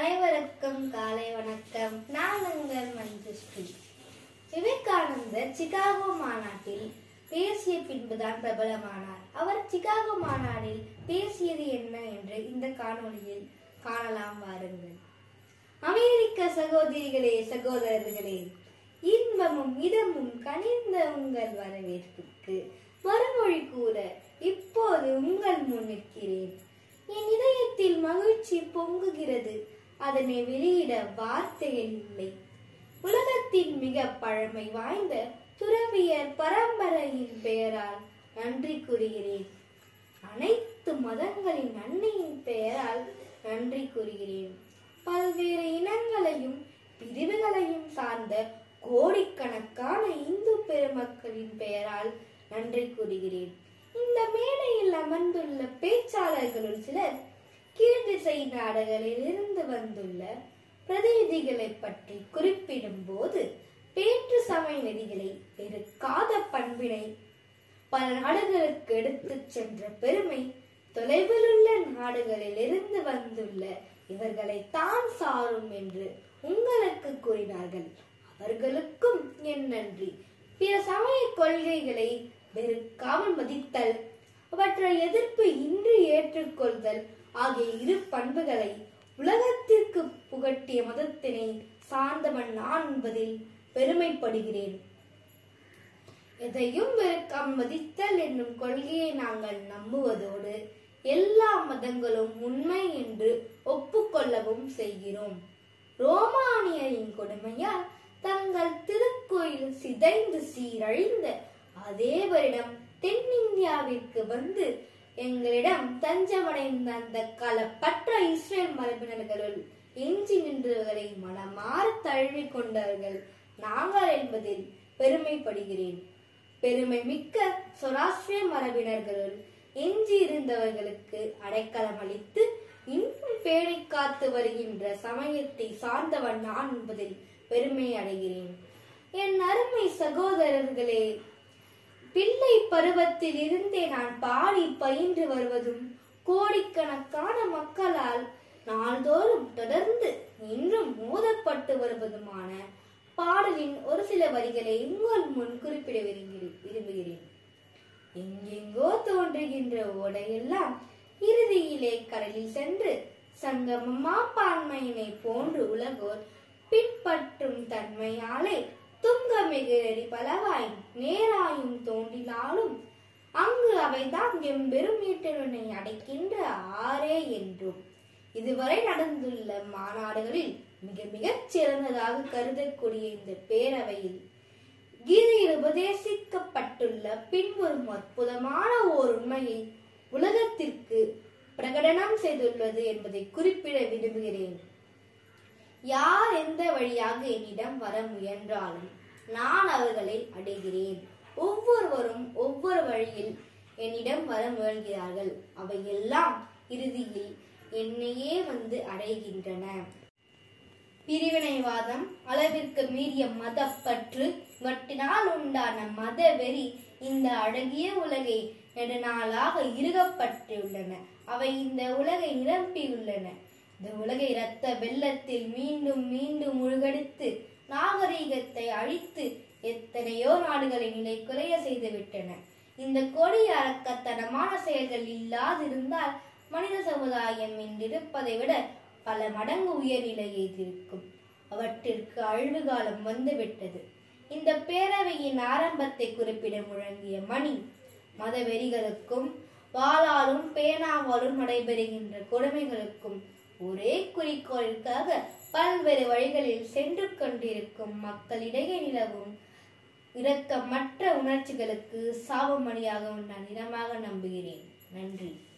அனைவருக்கும் காலை வணக்கம் நான் உங்கள் மஞ்சுஸ்ரீ விவேகானந்தர் சிகாகோ மாநாட்டில் பேசிய பின்புதான் பிரபலமானார் அவர் சிகாகோ மாநாட்டில் பேசியது என்ன என்று இந்த காணொளியில் காணலாம் வாருங்கள் அமெரிக்க சகோதரிகளே சகோதரர்களே இன்பமும் இதமும் கனிந்த உங்கள் வரவேற்புக்கு மறுமொழி கூற இப்போது உங்கள் முன் நிற்கிறேன் என் இதயத்தில் மகிழ்ச்சி பொங்குகிறது அதனை வெளியிட வார்த்தைகள் இல்லை உலகத்தின் மிக பழமை வாய்ந்த துறவியர் பரம்பரையின் பெயரால் நன்றி கூறுகிறேன் அனைத்து மதங்களின் அன்னையின் பெயரால் நன்றி கூறுகிறேன் பல்வேறு இனங்களையும் பிரிவுகளையும் சார்ந்த கோடிக்கணக்கான இந்து பெருமக்களின் பெயரால் நன்றி கூறுகிறேன் இந்த மேடையில் அமர்ந்துள்ள பேச்சாளர்களுள் சிலர் கீழ்திசை நாடுகளில் இருந்து வந்துள்ள பிரதிநிதிகளை பற்றி குறிப்பிடும் போது பேற்று சமய நெறிகளை வெறுக்காத பண்பினை பல நாடுகளுக்கு எடுத்துச் சென்ற பெருமை தொலைவிலுள்ள நாடுகளில் இருந்து வந்துள்ள இவர்களை தான் சாரும் என்று உங்களுக்கு கூறினார்கள் அவர்களுக்கும் என் நன்றி பிற சமய கொள்கைகளை வெறுக்காமல் மதித்தல் அவற்றை எதிர்ப்பு இன்றி ஏற்றுக்கொள்தல் ஆகிய இரு பண்புகளை உலகத்திற்கு புகட்டிய மதத்தினை சார்ந்தவன் நான் என்பதில் பெருமைப்படுகிறேன் எதையும் வெறுக்காமல் மதித்தல் என்னும் கொள்கையை நாங்கள் நம்புவதோடு எல்லா மதங்களும் உண்மை என்று ஒப்புக்கொள்ளவும் செய்கிறோம் ரோமானியரின் கொடுமையால் தங்கள் திருக்கோயில் சிதைந்து சீரழிந்த அதே வருடம் தென்னிந்தியாவிற்கு வந்து எங்களிடம் தஞ்சமடைந்த அந்த காலப்பற்ற இஸ்ரேல் மரபினர்களுள் எஞ்சி நின்றவர்களை மனமாற தழுவி கொண்டவர்கள் நாங்கள் என்பதில் பெருமைப்படுகிறேன் பெருமை மிக்க சொராஷ்டிரிய மரபினர்களுள் எஞ்சி இருந்தவர்களுக்கு அடைக்கலம் அளித்து இன்னும் பேணி காத்து வருகின்ற சமயத்தை சார்ந்தவன் நான் என்பதில் பெருமை அடைகிறேன் என் அருமை சகோதரர்களே பிள்ளை பருவத்தில் இருந்தே நான் பாடி பயின்று வருவதும் கோடிக்கணக்கான மக்களால் நாள்தோறும் தொடர்ந்து இன்றும் மோதப்பட்டு வருவதுமான பாடலின் ஒரு சில வரிகளை உங்கள் முன் குறிப்பிட விரும்புகிறேன் விரும்புகிறேன் எங்கெங்கோ தோன்றுகின்ற ஓடையெல்லாம் இறுதியிலே கடலில் சென்று சங்கமமா பான்மையினை போன்று உலகோர் பின்பற்றும் தன்மையாலே துங்கமிகிறடி பலவாய் நேராயும் தோன்றினாலும் அங்கு அவைதான் எம்பெரும் ஈட்டனை அடைக்கின்ற ஆரே என்றும் இதுவரை நடந்துள்ள மாநாடுகளில் மிக மிகச் சிறந்ததாக கருதக்கூடிய இந்த பேரவையில் கீதையில் உபதேசிக்கப்பட்டுள்ள பின்வரும் அற்புதமான ஓர் உண்மையை உலகத்திற்கு பிரகடனம் செய்துள்ளது என்பதை குறிப்பிட விரும்புகிறேன் யார் எந்த வழியாக என்னிடம் வர முயன்றாலும் நான் அவர்களை அடைகிறேன் ஒவ்வொருவரும் ஒவ்வொரு வழியில் என்னிடம் வர முயல்கிறார்கள் அவை எல்லாம் இறுதியில் என்னையே வந்து அடைகின்றன பிரிவினைவாதம் அளவிற்கு மீறிய மதப்பற்று இவற்றினால் உண்டான மத வெறி இந்த அழகிய உலகை நெடுநாளாக இறுகப்பட்டுள்ளன அவை இந்த உலகை நிரம்பியுள்ளன இந்த உலகை இரத்த வெள்ளத்தில் மீண்டும் மீண்டும் முழுகடித்து நாகரீகத்தை அழித்து எத்தனையோ நாடுகளை நிலை குறைய செய்துவிட்டன இந்த கொடிய அரக்கத்தனமான செயல்கள் இல்லாதிருந்தால் மனித சமுதாயம் இன்றிருப்பதை விட பல மடங்கு உயர்நிலையை இருக்கும் அவற்றிற்கு அழிவு காலம் வந்துவிட்டது இந்த பேரவையின் ஆரம்பத்தை குறிப்பிட முழங்கிய மணி மதவெறிகளுக்கும் வாளாலும் பேனாவாலும் நடைபெறுகின்ற கொடுமைகளுக்கும் ஒரே குறிக்கோளுக்காக பல்வேறு வழிகளில் சென்று கொண்டிருக்கும் மக்களிடையே நிலவும் இரக்கமற்ற உணர்ச்சிகளுக்கு சாபமணியாகவும் நான் நிறமாக நம்புகிறேன் நன்றி